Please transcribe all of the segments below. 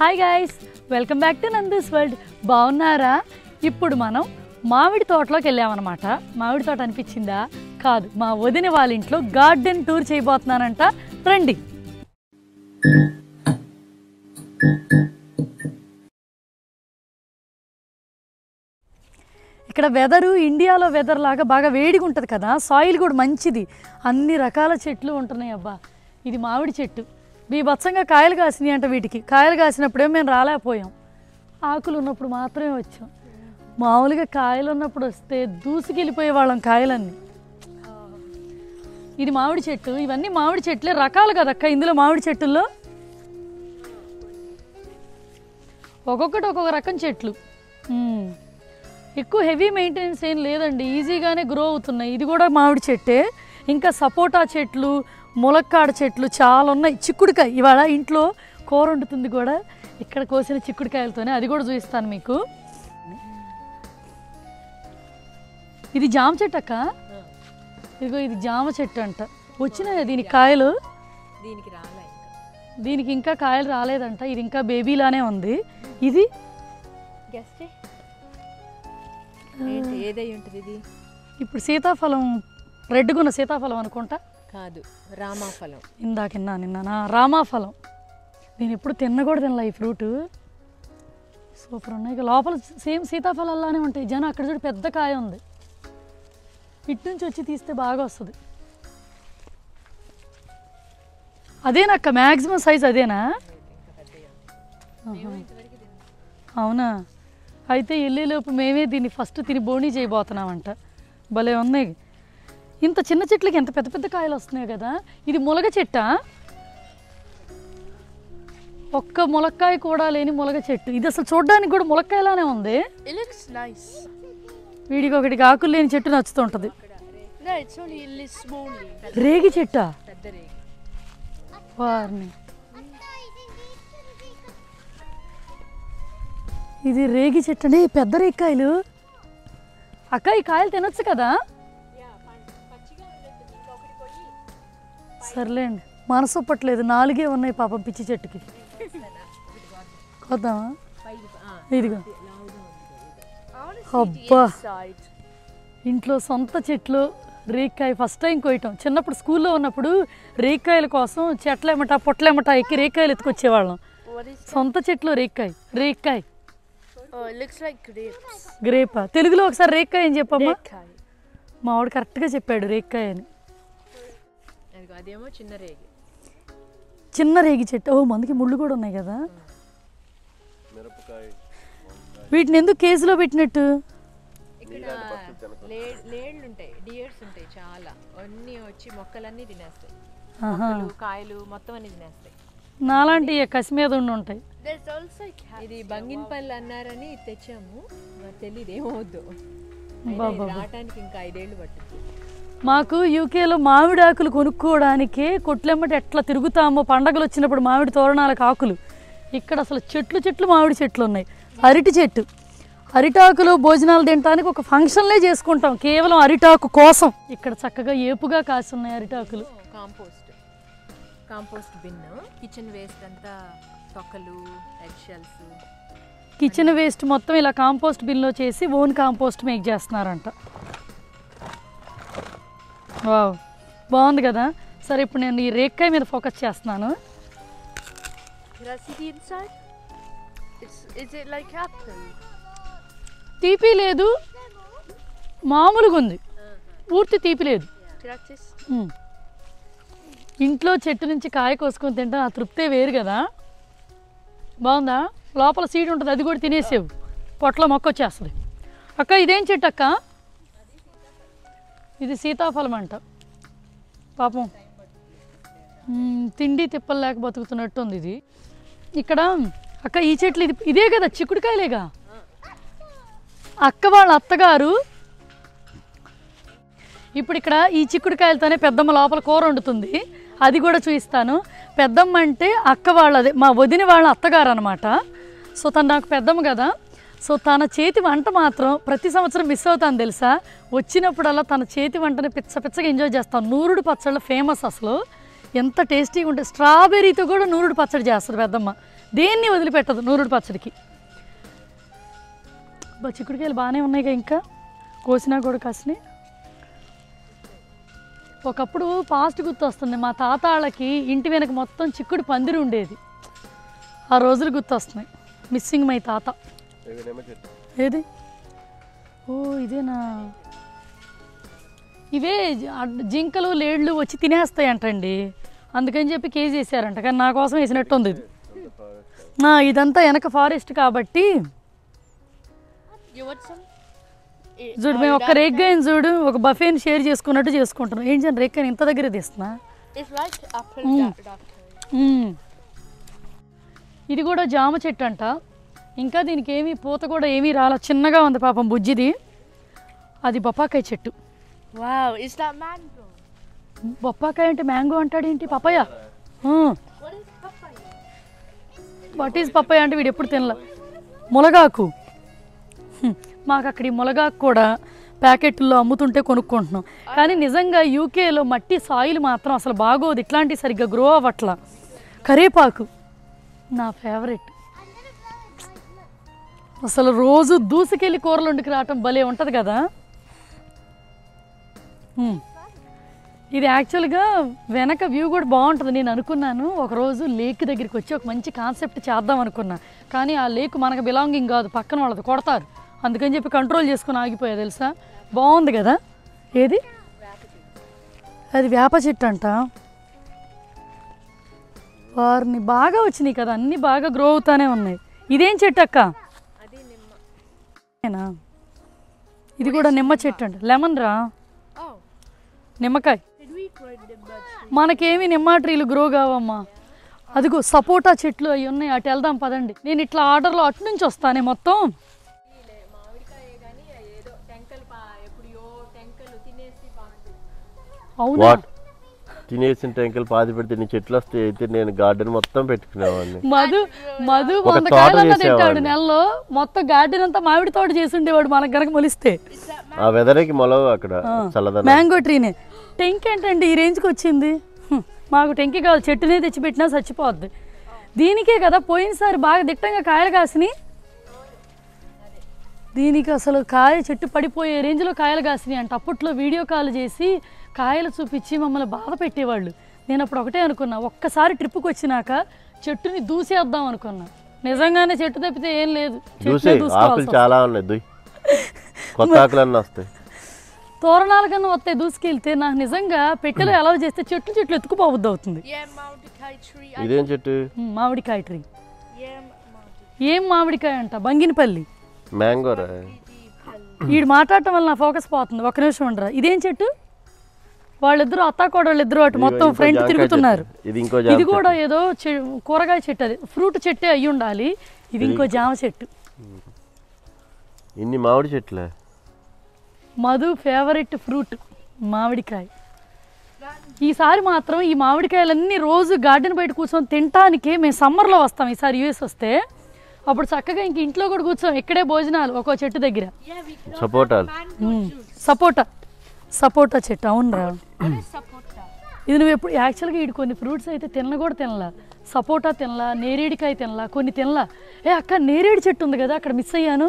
Hi guys welcome back to Nandu's world బాగున్నారా ఇప్పుడు మనం మామిడి తోటలోకి వెళ్ళామన్నమాట మామిడి తోట అనిపించిందా కాదు మా వదిన వాళ్ళ ఇంట్లో గార్డెన్ టూర్ చేయబోతున్నానంట రండి ఇక్కడ వెదరు ఇండియాలో వెదర్ లాగా బాగా వేడిగా ఉంటుంది కదా సాయిల్ కూడా మంచిది అన్ని రకాల చెట్లు ఉంటున్నాయి అబ్బా ఇది మామిడి చెట్టు బీభత్సంగా కాయలు కాసినాయి అంట వీటికి కాయలు కాసినప్పుడే మేము రాలేకపోయాం ఆకులు ఉన్నప్పుడు మాత్రమే వచ్చాం మామూలుగా కాయలు ఉన్నప్పుడు వస్తే దూసుకెళ్ళిపోయే వాళ్ళం కాయలన్నీ ఇది మామిడి చెట్టు ఇవన్నీ మామిడి చెట్లే రకాలు కదక్క ఇందులో మామిడి చెట్టుల్లో ఒక్కొక్కటి ఒక్కొక్క రకం చెట్లు మ్మ్. ఎక్కువ హెవీ మెయింటెనెన్స్ ఏం లేదండి ఈజీగానే గ్రో అవుతున్నాయి ఇది కూడా మామిడి చెట్టే ఇంకా సపోటా చెట్లు ములక్కాడ చెట్లు చాలా ఉన్నాయి చిక్కుడుకాయ ఇవాళ ఇంట్లో కూర వండుతుంది కూడా ఇక్కడ కోసిన చిక్కుడుకాయలతోనే అది కూడా చూపిస్తాను మీకు ఇది జామ చెట్టు అక్క ఇదిగో ఇది జామ చెట్టు అంట వచ్చినాయి దీనికి కాయలు దీనికి రాలే ఇంకా దీనికి ఇంకా కాయలు రాలేదంట ఇది ఇంకా బేబీలానే ఉంది ఇది గెస్ట్ ఏంటి ఏదై ఉంటుంది ఇది ఇప్పుడు సీతాఫలం రెడ్గా ఉన్న సీతాఫలం అనుకుంటా కాదు రామాఫలం ఇందాక విన్నా నిన్న నా రామాఫలం నేను ఎప్పుడు తిన్న కూడా తినలే ఈ ఫ్రూట్ సూపర్ ఉన్నాయి ఇక లోపల సేమ్ సీతాఫలాలానే ఉంటాయి జనం అక్కడ చూడు పెద్ద కాయ ఉంది ఇటు నుంచి వచ్చి తీస్తే బాగా వస్తుంది అదేనక్క మ్యాక్సిమం సైజ్ అదేనా ఆహా. అవునా అయితే వెళ్ళేలోపు మేమే దీన్ని ఫస్ట్ తిని బోణీ చేయబోతున్నామంట భలే ఉన్నాయి ఇంత చిన్న చెట్లకి ఎంత పెద్ద పెద్ద కాయలు వస్తున్నాయి కదా ఇది ములగ చెట్టా ఒక్క ములక్కాయ కూడా లేని ములగ చెట్టు ఇది అసలు చూడడానికి కూడా ములక్కాయలానే ఉంది It looks nice. వీడికి ఒకటికి ఆకులు లేని చెట్టు నచ్చుతుంటది No, it's only a little small leaf. రేగి చెట్టా పెద్ద రేగి వారిని ఇది రేగి చెట్టు అండి పెద్ద రేగికాయలు అక్క ఈ కాయలు తినొచ్చు కదా సర్లేండి మనసు ఒప్పట్లేదు నాలుగే ఉన్నాయి పాపం పిచ్చి చెట్టుకి కొద్దామా ఇదిగో అబ్బా Side. ఇంట్లో సొంత చెట్లు రేక్కాయ ఫస్ట్ టైం కోయటం చిన్నప్పుడు స్కూల్లో ఉన్నప్పుడు రేక్కాయల కోసం చెట్లేమట పొట్లేమట ఎక్కి రేక్కాయలు ఎత్తుకొచ్చేవాళ్ళం What is? సొంత చెట్లు రేక్కాయ రేక్కాయ Oh, it looks like grapes. గ్రేప తెలుగులో ఒకసారి రేక్కాయ అని చెప్పమ్మా Kai. మా వాడు కరెక్ట్గా చెప్పాడు రేక్కాయ అని అదిగో అదేమో చిన్న రేగి చిన్న రేగి చెట్టు ఓ మందికి ముళ్ళు కూడా ఉన్నాయి కదా వీటిని ఎందుకు కేజీలో పెట్టినట్టు ఇక్కడ లే- లేళ్ళు ఉంటాయి డియర్స్ ఉంటాయి చాలా అన్నీ వచ్చి మొక్కలన్నీ తినేస్తాయి ఆహా మొక్కలు కాయలు మొత్తం అన్ని తినేస్తాయి నాలాంటి కసి మీద ఉండి ఉంటాయి There's also cat. ఇది బంగినపల్లి అన్నారని తెచ్చాము నాకు తెలియదు ఏమవుద్దు బాబా రావటానికి ఇంకా ఐదేళ్ళు పట్టుద్ది మాకు యూకేలో మామిడి ఆకులు కొనుక్కోవడానికే కొట్లెమ్మటి ఎట్లా తిరుగుతామో పండగలు వచ్చినప్పుడు మామిడి తోరణాలకు ఆకులు ఇక్కడ అసలు చెట్లు చెట్లు మామిడి చెట్లు ఉన్నాయి అరటి చెట్టు అరిటాకులో భోజనాలు తినడానికి ఒక ఫంక్షన్లే చేసుకుంటాం కేవలం అరిటాకు కోసం ఇక్కడ చక్కగా ఏపుగా కాసి ఉన్నాయి అరిటాకులు compost compost bin kitchen waste అంతా తొక్కలు ఎగ్ షెల్స్ కిచెన్ వేస్ట్ మొత్తం ఇలా కాంపోస్ట్ బిన్లో చేసి ఓన్ కాంపోస్ట్ మేక్ చేస్తున్నారంట వావ్ బాగుంది కదా సరే ఇప్పుడు నేను ఈ రేక్కాయ మీద ఫోకస్ చేస్తున్నాను Can I see the inside? It's, is it like apple? తీపి లేదు మామూలుగా ఉంది పూర్తి తీపి లేదు Can I taste? ఉమ్. ఇంట్లో చెట్టు నుంచి కాయ కోసుకొని తింటే ఆ తృప్తే వేరు కదా బాగుందా లోపల సీడ్ ఉంటుంది అది కూడా తినేసేవు పొట్ల మొక్క వచ్చేస్తుంది అక్క ఇదేం చెట్టు అక్క ఇది సీతాఫలం అంట పాపం ఉమ్, తిండి తిప్పలు లేక బతుకుతున్నట్టు ఉంది ఇది ఇక్కడ అక్క ఈ చెట్లు ఇది ఇదే కదా చిక్కుడుకాయలేగా అక్క వాళ్ళ అత్తగారు ఇప్పుడు ఇక్కడ ఈ చిక్కుడుకాయలతోనే పెద్దమ్మ లోపల కూర వండుతుంది అది కూడా చూపిస్తాను పెద్దమ్మ అంటే అక్క వాళ్ళది మా వదిన వాళ్ళ అత్తగారు అనమాట సో తను నాకు పెద్దమ్మ కదా సో తన చేతి వంట మాత్రం ప్రతి సంవత్సరం మిస్ అవుతాను తెలుసా వచ్చినప్పుడల్లా తన చేతి వంటని పిచ్చ పిచ్చగా ఎంజాయ్ చేస్తాను నూరుడు పచ్చళ్ళు ఫేమస్ అసలు ఎంత టేస్టీగా ఉంటుంది స్ట్రాబెర్రీతో కూడా నూరుడు పచ్చడి చేస్తారు పెద్దమ్మ దేన్ని వదిలిపెట్టదు నూరుడు పచ్చడికి బా చిక్కుడుకాయలు బాగానే ఉన్నాయిగా ఇంకా కోసినా కూడా కాసినాయి ఒకప్పుడు పాస్ట్ గుర్తొస్తుంది మా తాత వాళ్ళకి ఇంటి వెనక మొత్తం చిక్కుడు పందిరి ఉండేది ఆ రోజులు గుర్తొస్తున్నాయి మిస్సింగ్ మై తాత ఏది ఓ ఇదేనా ఇవే జ- అడ్- జింకలు లేళ్ళు వచ్చి తినేస్తాయి అంటండి అందుకని చెప్పి కేజీ వేసారంట కానీ నా కోసం వేసినట్టు ఉంది ఇది ఆ, ఇదంతా వెనక ఫారెస్ట్ కాబట్టి You want some? Eh, చూడు మేము ఒక్క రేగ్గాయని చూడు ఒక బఫేని షేర్ చేసుకున్నట్టు చేసుకుంటున్నాం ఏం చేయండి రేగ్గాయని ఇంత దగ్గర తీస్తున్నా It's like apple Mm. da- doctor. మ్మ్. ఇది కూడా జామ చెట్టు అంట ఇంకా దీనికి ఏమీ పూత కూడా ఏమీ రాల చిన్నగా ఉంది పాపం బుజ్జిది అది బొప్పాకాయ చెట్టు Wow, is that mango? బొప్పాకాయ అంటే మ్యాంగో అంటాడేంటి papaya What is papaya? What is papaya అంటే వీడు ఎప్పుడు తినలే ములగాకు హ్మ్. మాకు అక్కడ ఈ ములగాకు కూడా ప్యాకెట్లో అమ్ముతుంటే కొనుక్కుంటున్నాం కానీ నిజంగా యూకేలో మట్టి సాయిల్ మాత్రం అసలు బాగోదు ఇట్లాంటి సరిగ్గా గ్రో అవ్వట్లా కరేపాకు నా ఫేవరెట్ అసలు రోజు దూసుకెళ్ళి కూరలు వండుకు రావటం భలే ఉంటుంది కదా హ్మ్. ఇది యాక్చువల్గా వెనక వ్యూ కూడా బాగుంటుంది నేను అనుకున్నాను ఒకరోజు లేక్ దగ్గరికి వచ్చి ఒక మంచి కాన్సెప్ట్ చేద్దాం అనుకున్నా కానీ ఆ లేక్ మనకు బిలాంగింగ్ కాదు పక్కన వాళ్ళది కొడతారు అందుకని చెప్పి కంట్రోల్ చేసుకుని ఆగిపోయా తెలుసా బాగుంది కదా ఏది అది వేప చెట్టు అంట వారిని బాగా వచ్చినాయి కదా అన్నీ బాగా గ్రో అవుతానే ఉన్నాయి ఇదేం చెట్టు అక్క అది నిమ్మ ఏనా? ఇది కూడా నిమ్మ చెట్టు అంట లెమన్ రా Oh, నిమ్మకాయ did we grow the birds? మనకేమి నిమ్మ ట్రీలు గ్రో కావమ్మా అదిగో సపోటా చెట్లు అవి ఉన్నాయి అటు వెళ్దాం పదండి నేను ఇట్లా ఆర్డర్లో అటు నుంచి వస్తానే మొత్తం ఈలే మామిడికాయే కానీ ఏదో టెంకలు పా ఎప్పుడో టెంకలు తినేసి పాండు అవునా వాట్ తినేసిన టెంకలు పాతి పెడితే నీ చెట్లు వస్తాయి అయితే నేను గార్డెన్ మొత్తం పెట్టుకునేవాడిని మధు మధు ఒక వంద తోట కాయలన్నా తింటాడు చేసేవాడిని. నెలలో మొత్తం గార్డెన్ అంతా మామిడి తోట చేసి ఉండేవాడు మనకు గనక మొలిస్తే Is that ఆ వెదర్కి మొలవు అక్కడ చల్లదనం మ్యాంగో ట్రీనే టెంక్ ఏంటండి ఈ రేంజ్కి వచ్చింది హ్మ్, మాకు టెంకి కాదు చెట్టునే తెచ్చిపెట్టినా చచ్చిపోద్ది దీనికే కదా పోయినసారి బాగా దిట్టంగా కాయలు కాసినాయి దీనికి అసలు కాయ చెట్టు పడిపోయే రేంజ్లో కాయలు కాసినాయి అంట అప్పట్లో వీడియో కాల్ చేసి కాయలు చూపించి మమ్మల్ని బాధ పెట్టేవాళ్ళు నేను అప్పుడు ఒకటే అనుకున్నా ఒక్కసారి ట్రిప్కి వచ్చినాక చెట్టుని దూసేద్దాం అనుకున్నా నిజంగానే చెట్టు తప్పితే ఏం లేదు చూసి చెట్టునే ఆకులు దూసుకోవాల్సి చాలా ఉన్నాయి దుయ్ కొత్త ఆకులు అన్నీ వస్తాయి తోరణాల కన్నా వస్తాయి దూసుకెళ్తే నాకు నిజంగా పెట్టెలో అలౌ చేస్తే చెట్లు చెట్లు ఎత్తుకుపోవద్దు అవుతుంది yeah, Mordecai tree? I, ఇదేం చెట్టు ఉమ్, మామిడికాయ ట్రీ yeah, Mordecai. ఏం మామిడికాయ అంట బంగినపల్లి మ్యాంగో రా వీడు మాట్లాడటం వల్ల నా ఫోకస్ పోతుంది ఒక నిమిషం ఉండరా ఇదేం చెట్టు వాళ్ళిద్దరు అత్తాకోడళ్ళిద్దరు అటు మొత్తం ఇంకో ఫ్రంట్ జాంకాయ తిరుగుతున్నారు చెట్టు. ఇది ఇంకో జామ ఇది కూడా ఏదో చె- కూరగాయ చెట్టు అది ఫ్రూట్ చెట్టే అయి ఉండాలి ఇది ఇంకో జామ చెట్టు ఇన్ని మామిడి చెట్లే మధు ఫేవరెట్ ఫ్రూట్ మామిడికాయ ఈసారి మాత్రం ఈ మామిడికాయలన్నీ రోజు గార్డెన్ బయట కూర్చొని తినటానికి మేము సమ్మర్లో వస్తాం ఈసారి యూఎస్ వస్తే అప్పుడు చక్కగా ఇంక ఇంట్లో కూడా కూర్చోం ఇక్కడే భోజనాలు ఒక్కో చెట్టు దగ్గర Yeah, we grow సపోటాలు mango juice. సపోటా సపోటా చెట్టు అవునరా What is sapota? ఇది నువ్వు ఎప్పుడు యాక్చువల్గా ఇటు కొన్ని ఫ్రూట్స్ అయితే తినలా కూడా తినలా సపోటా తినలా నేరేడికాయ తినలా కొన్ని తినలా ఏ అక్క నేరేడు చెట్టు ఉంది కదా అక్కడ మిస్ అయ్యాను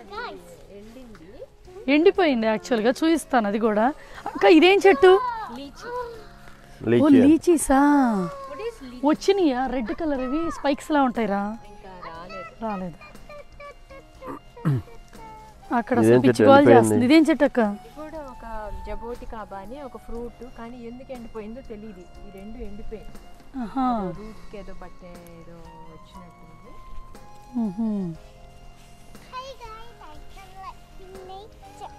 ఎండిపోయింది యాక్చువల్గా చూపిస్తాను అది కూడా అక్క ఇదేం చెట్టు లీచి ఓ లీచి లీచీసా What is leaf? వచ్చినాయా రెడ్ కలర్ ఇవి స్పైక్స్ లా ఉంటాయిరా ఇంకా రాలేదు రాలేదు అక్కడ ఇదేం అసలు చెట్టు పిచ్చి కాల్ ఎండిపోయింది? చేస్తుంది ఇదేం చెట్టు అక్క ఇది కూడా ఒక జబోటి కాబా అని ఒక ఫ్రూట్ కానీ ఎందుకు ఎండిపోయిందో తెలియదు ఈ రెండు ఎండిపోయింది ఆహా. రూట్కి ఏదో బట్టే ఏదో వచ్చినట్టుంది మ్హూ. Hey guys, I can let you nature.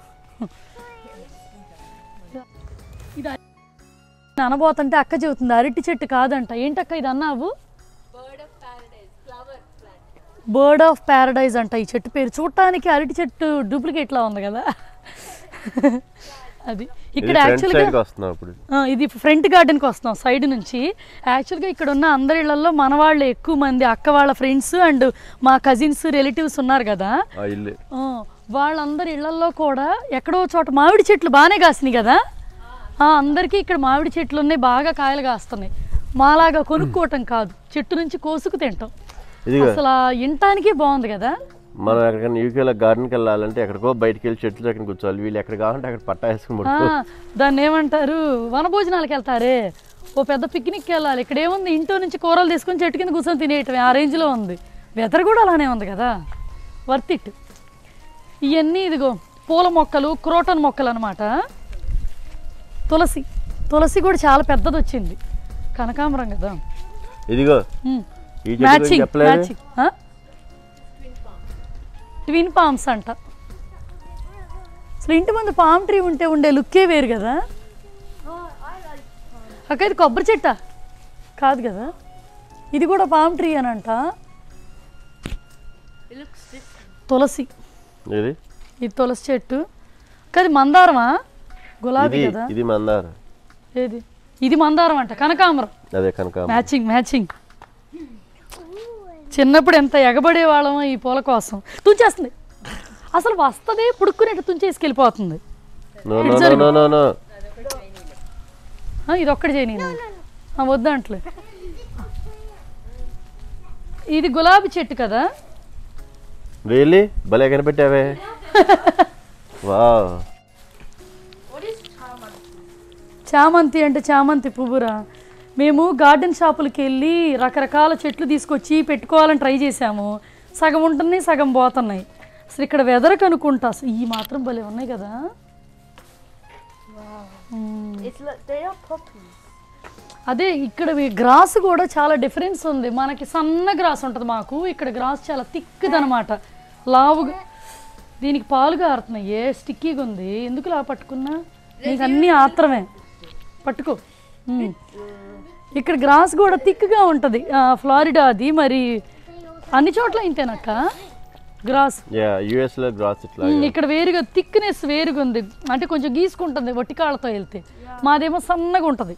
ఇది అ- అనబోతుంటే అక్క చెబుతుంది అరటి చెట్టు కాదంట ఏంటక్క ఇది అన్నావు bird of paradise flower plant bird of paradise అంట ఈ చెట్టు పేరు చూడటానికి అరటి చెట్టు డూప్లికేట్ లా ఉంది కదా అది ఇది ఇక్కడ ఫ్రంట్ యాక్చువల్గా సైడ్కి వస్తున్నాం ఇప్పుడు ఆ, ఇది ఫ్రంట్ గార్డెన్కి వస్తున్నాం సైడ్ నుంచి యాక్చువల్గా ఇక్కడ ఉన్న అందరి ఇళ్లలో మన వాళ్ళు ఎక్కువ మంది అక్క వాళ్ళ ఫ్రెండ్స్ అండ్ మా కజిన్స్ రిలేటివ్స్ ఉన్నారు కదా ఆ ఇల్లు ఆ, వాళ్ళందరి ఇళ్లల్లో కూడా ఎక్కడో చోట మామిడి చెట్లు బాగానే కాసినాయి కదా ఆ, అందరికీ ఇక్కడ మామిడి చెట్లు ఉన్నాయి బాగా కాయలు కాస్తున్నాయి మాలాగా కొనుక్కోవటం కాదు చెట్టు నుంచి కోసుకు తింటాం ఇదిగో అసలు వినటానికి బాగుంది కదా మనం ఎక్కడికైనా యూకేలో గార్డెన్కి వెళ్ళాలంటే ఎక్కడికో బయటికి వెళ్ళి చెట్లు దగ్గర కూర్చోవాలి వీళ్ళు ఎక్కడ కావాలంటే అక్కడ పట్టా వేసుకుని ఆ, పడుకో దాన్ని ఏమంటారు వనభోజనాలకు వెళ్తారే ఓ పెద్ద పిక్నిక్ వెళ్ళాలి ఇక్కడ ఏముంది ఇంట్లో నుంచి కూరలు తీసుకొని చెట్టు కింద కూర్చొని తినేయటమే ఆ రేంజ్లో ఉంది వెదర్ కూడా అలానే ఉంది కదా వర్త్ ఇట్ ఇవన్నీ ఇదిగో పూల మొక్కలు క్రోటన్ మొక్కలు అనమాట తులసి తులసి కూడా చాలా పెద్దది వచ్చింది కనకాంబరం కదా ఇదిగో ఉమ్. ఈ చెట్టు గురించి మ్యాచింగ్ చెప్పలేదు మ్యాచింగ్ ఆ? ట్విన్ పామ్స్ అంట అసలు ఇంటి ముందు పామ్ ట్రీ ఉంటే ఉండే లుక్కే వేరు కదా అక్క ఇది కొబ్బరి చెట్టా కాదు కదా ఇది కూడా పామ్ ట్రీ అని అంట It looks different. తులసి ఇది ఇది తులసి చెట్టు కాదు మందారమా గులాబీ ఇది కదా ఇది మందార ఏది ఇది మందారం అంట కనకాంబరం అదే కనుక మ్యాచింగ్ మ్యాచింగ్ చిన్నప్పుడు ఎంత ఎగబడే వాళ్ళమో ఈ పూల కోసం తుంచేస్తుంది అసలు వస్తుంది పుడుక్కునేట్టు తుంచేసుకెళ్ళిపోతుంది no no no no no no ఆ, ఇది ఒక్కటి చేయని వద్దంట్లే ఇది గులాబీ చెట్టు కదా రియల్లీ భలే కనిపెట్టావే వావ్ చామంతి అంటే చామంతి పువ్వురా మేము గార్డెన్ షాపులకి వెళ్ళి రకరకాల చెట్లు తీసుకొచ్చి పెట్టుకోవాలని ట్రై చేసాము సగం ఉంటున్నాయి సగం పోతున్నాయి అసలు ఇక్కడ వెదర్ కనుక్కుంటా అసలు ఈ మాత్రం భలే ఉన్నాయి కదా మ్మ్. It's like they are poppies. అదే ఇక్కడ గ్రాస్ కూడా చాలా డిఫరెన్స్ ఉంది మనకి సన్న గ్రాస్ ఉంటుంది మాకు ఇక్కడ గ్రాస్ చాలా థిక్ది అనమాట లావుగా దీనికి పాలు కారుతున్నాయి ఏ స్టిక్కీగా ఉంది ఎందుకు లా పట్టుకున్నా నీకు అన్నీ ఆత్రమే పట్టుకో ఉమ్. ఇక్కడ గ్రాస్ కూడా థిక్గా ఉంటుంది ఫ్లారిడా అది మరి అన్ని చోట్ల ఇంతేనక్క గ్రాస్ యా యుఎస్ లో గ్రాస్ ఇట్లా ఉమ్, ఇక్కడ వేరుగా థిక్నెస్ వేరుగా ఉంది అంటే కొంచెం గీసుకుంటుంది వట్టి కాళ్ళతో వెళ్తే మాదేమో సన్నగా ఉంటుంది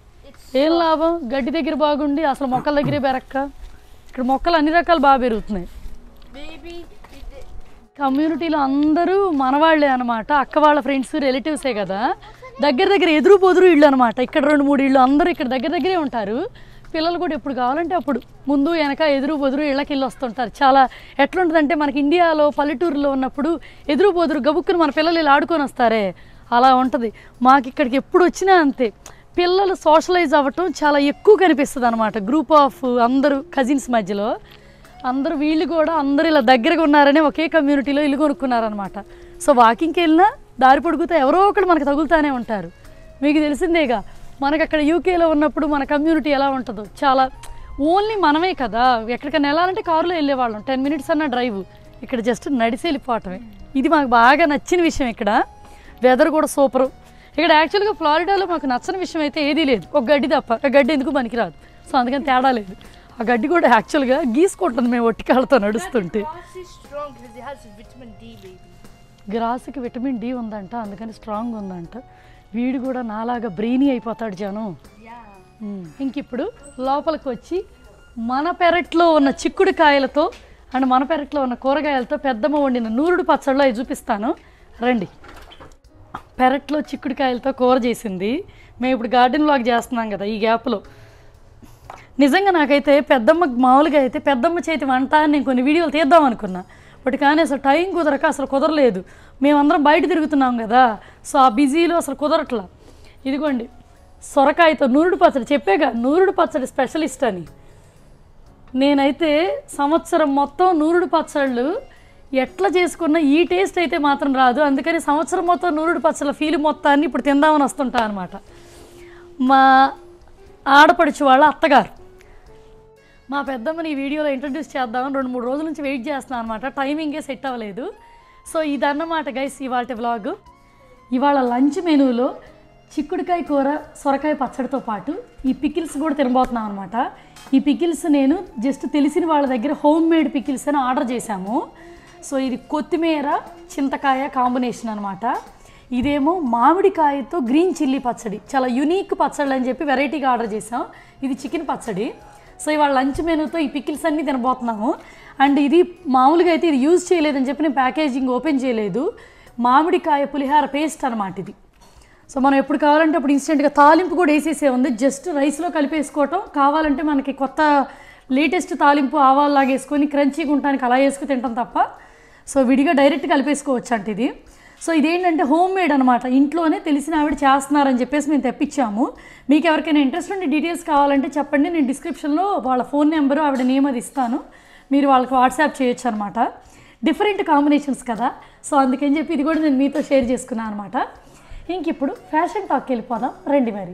ఏం లాభం గడ్డి దగ్గర బాగుండి అసలు మొక్కల దగ్గరే పెరక్క ఇక్కడ మొక్కలు అన్ని రకాలు బాగా పెరుగుతున్నాయి Maybe it, కమ్యూనిటీలో అందరూ మనవాళ్లే అనమాట అక్క వాళ్ళ ఫ్రెండ్స్ రిలేటివ్సే కదా దగ్గర దగ్గర ఎదురు పొదురు ఇళ్ళు అనమాట ఇక్కడ రెండు మూడు ఇళ్ళు అందరూ ఇక్కడ దగ్గర దగ్గరే ఉంటారు పిల్లలు కూడా ఎప్పుడు కావాలంటే అప్పుడు ముందు వెనక ఎదురు పొదురు ఇళ్ళకి వెళ్ళి వస్తుంటారు చాలా ఎట్లుంటుందంటే మనకి ఇండియాలో పల్లెటూరులో ఉన్నప్పుడు ఎదురు పొదురు గబుక్కుని మన పిల్లలు ఇలా ఆడుకొని వస్తారే అలా ఉంటుంది మాకు ఇక్కడికి ఎప్పుడు వచ్చినా అంతే పిల్లలు సోషలైజ్ అవ్వటం చాలా ఎక్కువ కనిపిస్తుంది అనమాట గ్రూప్ ఆఫ్ అందరూ కజిన్స్ మధ్యలో అందరూ వీళ్ళు కూడా అందరూ ఇలా దగ్గరగా ఉన్నారని ఒకే కమ్యూనిటీలో ఇల్లు కొనుక్కున్నారనమాట సో వాకింగ్కి వెళ్ళినా దారి పొడుగుతా ఎవరో ఒకరు మనకు తగులుతానే ఉంటారు మీకు తెలిసిందేగా మనకు అక్కడ యూకేలో ఉన్నప్పుడు మన కమ్యూనిటీ ఎలా ఉంటుందో చాలా ఓన్లీ మనమే కదా ఎక్కడికైనా వెళ్ళాలంటే కారులో వెళ్ళేవాళ్ళం టెన్ మినిట్స్ అన్న డ్రైవ్ ఇక్కడ జస్ట్ నడిచి వెళ్ళిపోవటమే ఇది మాకు బాగా నచ్చిన విషయం ఇక్కడ వెదర్ కూడా సూపరు ఇక్కడ యాక్చువల్గా ఫ్లారిడాలో మాకు నచ్చని విషయం అయితే ఏదీ లేదు ఒక గడ్డి తప్ప ఆ గడ్డి ఎందుకు పనికిరాదు సో అందుకని తేడా లేదు ఆ గడ్డి కూడా యాక్చువల్గా గీసుకుంటుంది మేము ఒట్టి కాళ్ళతో నడుస్తుంటే grass is strong because it has vitamin D, baby. గ్రాస్కి విటమిన్ డి ఉందంట అందుకని స్ట్రాంగ్ ఉందంట వీడు కూడా నాలాగా బ్రెయినీ అయిపోతాడు జాను ఉమ్. ఇంక ఇప్పుడు లోపలికి వచ్చి మన పెరట్లో ఉన్న చిక్కుడు కాయలతో అండ్ మన పెరట్లో ఉన్న కూరగాయలతో పెద్దమ్మ వండిన నూరుడు పచ్చళ్ళు అవి చూపిస్తాను రండి పెరట్లో చిక్కుడుకాయలతో కూర చేసింది మేము ఇప్పుడు గార్డెన్ వ్లాగ్ చేస్తున్నాం కదా ఈ గ్యాప్లో నిజంగా నాకైతే పెద్దమ్మ మామూలుగా అయితే పెద్దమ్మ చేతి వంట అని నేను కొన్ని వీడియోలు తీద్దాం అనుకున్నా బట్ కానీ అసలు టైం కుదరక అసలు కుదరలేదు మేమందరం బయట తిరుగుతున్నాం కదా సో ఆ బిజీలో అసలు కుదరట్లా ఇదిగోండి సొరకాయతో నూరుడు పచ్చడి చెప్పాగా నూరుడు పచ్చడి స్పెషలిస్ట్ అని నేనైతే సంవత్సరం మొత్తం నూరుడు పచ్చళ్ళు ఎట్లా చేసుకున్నా ఈ టేస్ట్ అయితే మాత్రం రాదు అందుకని సంవత్సరం మొత్తం నూరుడు పచ్చళ్ళ ఫీల్ మొత్తాన్ని ఇప్పుడు తిందామని వస్తుంటా అనమాట మా ఆడపడుచు వాళ్ళ అత్తగారు మా పెద్దమ్మని ఈ వీడియోలో ఇంట్రడ్యూస్ చేద్దామని రెండు మూడు రోజుల నుంచి వెయిట్ చేస్తున్నాను అనమాట టైమింగే సెట్ అవ్వలేదు సో ఇదన్నమాట గైస్ ఇవాళ వ్లాగ్ ఇవాళ లంచ్ మెనూలో చిక్కుడుకాయ కూర సొరకాయ పచ్చడితో పాటు ఈ పికిల్స్ కూడా తినబోతున్నాం అనమాట ఈ పికిల్స్ నేను జస్ట్ తెలిసిన వాళ్ళ దగ్గర హోమ్ మేడ్ పికిల్స్ అని ఆర్డర్ చేశాము సో ఇది కొత్తిమీర చింతకాయ కాంబినేషన్ అనమాట ఇదేమో మామిడికాయతో గ్రీన్ చిల్లీ పచ్చడి చాలా యునీక్ పచ్చడి అని చెప్పి వెరైటీగా ఆర్డర్ చేసాం ఇది చికెన్ పచ్చడి సో ఇవాళ లంచ్ మెనూతో ఈ పికిల్స్ అన్నీ తినబోతున్నాము అండ్ ఇది మామూలుగా అయితే ఇది యూజ్ చేయలేదని చెప్పి నేను ప్యాకేజింగ్ ఓపెన్ చేయలేదు మామిడికాయ పులిహార పేస్ట్ అనమాట ఇది సో మనం ఎప్పుడు కావాలంటే అప్పుడు ఇన్స్టెంట్గా తాలింపు కూడా వేసేసే ఉంది జస్ట్ రైస్లో కలిపేసుకోవటం కావాలంటే మనకి కొత్త లేటెస్ట్ తాలింపు ఆవాల్లాగా వేసుకొని క్రంచీగా ఉండటానికి అలా వేసుకుని తింటాం తప్ప సో విడిగా డైరెక్ట్ కలిపేసుకోవచ్చు అంట ఇది సో ఇదేంటంటే హోమ్ మేడ్ అనమాట ఇంట్లోనే తెలిసిన ఆవిడ చేస్తున్నారని చెప్పేసి మేము తెప్పించాము మీకు ఎవరికైనా ఇంట్రెస్ట్ ఉండి డీటెయిల్స్ కావాలంటే చెప్పండి నేను డిస్క్రిప్షన్లో వాళ్ళ ఫోన్ నెంబరు ఆవిడ నేమ్ అది ఇస్తాను మీరు వాళ్ళకి వాట్సాప్ చేయొచ్చు అనమాట డిఫరెంట్ కాంబినేషన్స్ కదా సో అందుకని చెప్పి ఇది కూడా నేను మీతో షేర్ చేసుకున్నాను అనమాట ఇంక ఇప్పుడు ఫ్యాషన్ టాక్కి వెళ్ళిపోదాం రండి మరి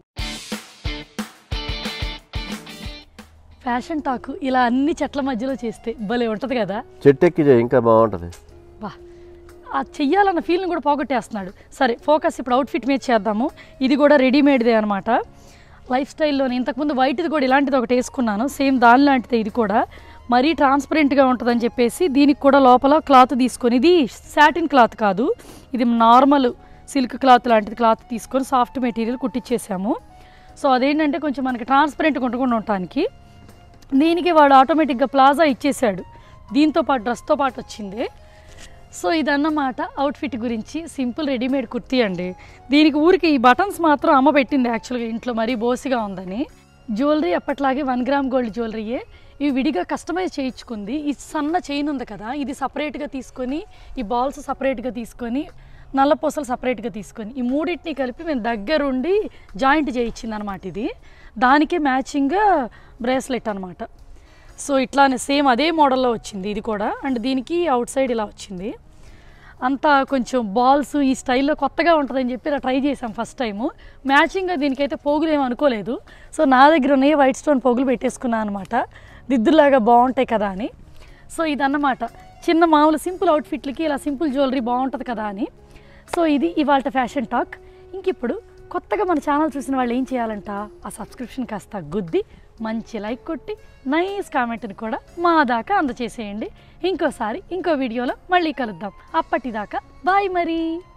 ఫ్యాషన్ టాక్ ఇలా అన్ని చెట్ల మధ్యలో చేస్తే భలే ఉంటుంది కదా చెట్టు ఎక్కి చేయి, ఇంకా బాగుంటుంది బా ఆ చెయ్యాలన్న ఫీల్ని కూడా పోగొట్టేస్తున్నాడు సరే ఫోకస్ ఇప్పుడు అవుట్ఫిట్ మీద చేద్దాము ఇది కూడా రెడీమేడ్దే అనమాట లైఫ్ స్టైల్లోనే ఇంతకుముందు వైట్ది కూడా ఇలాంటిది ఒకటి వేసుకున్నాను సేమ్ దాని లాంటిదే ఇది కూడా మరీ ట్రాన్స్పరెంట్గా ఉంటుందని చెప్పేసి దీనికి కూడా లోపల క్లాత్ తీసుకొని ఇది సాటిన్ క్లాత్ కాదు ఇది నార్మల్ సిల్క్ క్లాత్ లాంటిది క్లాత్ తీసుకొని సాఫ్ట్ మెటీరియల్ కుట్టించేసాము సో అదేంటంటే కొంచెం మనకి ట్రాన్స్పరెంట్గా ఉండకుండా ఉండటానికి దీనికి వాడు ఆటోమేటిక్గా ప్లాజా ఇచ్చేసాడు దీంతో పాటు డ్రెస్తో పాటు వచ్చింది సో ఇదన్నమాట అవుట్ఫిట్ గురించి సింపుల్ రెడీమేడ్ కుర్తీ అండి దీనికి ఊరికి ఈ బటన్స్ మాత్రం అమ్మ పెట్టింది యాక్చువల్గా ఇంట్లో మరీ బోసిగా ఉందని జ్యువెలరీ అప్పట్లాగే వన్ గ్రామ్ గోల్డ్ జ్యువెలరీయే ఇవి విడిగా కస్టమైజ్ చేయించుకుంది ఈ సన్న చైన్ ఉంది కదా ఇది సపరేట్గా తీసుకొని ఈ బాల్స్ సపరేట్గా తీసుకొని నల్ల పూసలు సపరేట్గా తీసుకొని ఈ మూడింటిని కలిపి మేము దగ్గరుండి జాయింట్ చేయించింది అనమాట ఇది దానికి మ్యాచింగ్గా బ్రేస్లెట్ అనమాట సో ఇట్లానే సేమ్ అదే మోడల్లో వచ్చింది ఇది కూడా అండ్ దీనికి అవుట్ సైడ్ ఇలా వచ్చింది అంతా కొంచెం బాల్స్ ఈ స్టైల్లో కొత్తగా ఉంటుందని చెప్పి ఇలా ట్రై చేసాం ఫస్ట్ టైము మ్యాచింగ్గా దీనికైతే పోగులు ఏమి అనుకోలేదు సో నా దగ్గర ఉన్నాయి వైట్ స్టోన్ పోగులు పెట్టేసుకున్నాను అనమాట దిద్దులాగా బాగుంటాయి కదా అని సో ఇదన్నమాట చిన్న మామూలు సింపుల్ అవుట్ఫిట్లకి ఇలా సింపుల్ జ్యువెలరీ బాగుంటుంది కదా అని సో ఇది ఇవాళ ఫ్యాషన్ టాక్ ఇంక ఇప్పుడు కొత్తగా మన ఛానల్ చూసిన వాళ్ళు ఏం చేయాలంట ఆ సబ్స్క్రిప్షన్ కాస్త గుద్ది మంచి లైక్ కొట్టి నైస్ కామెంట్ని కూడా మా దాకా అందచేసేయండి ఇంకోసారి ఇంకో వీడియోలో మళ్ళీ కలుద్దాం అప్పటిదాకా బాయ్ మరి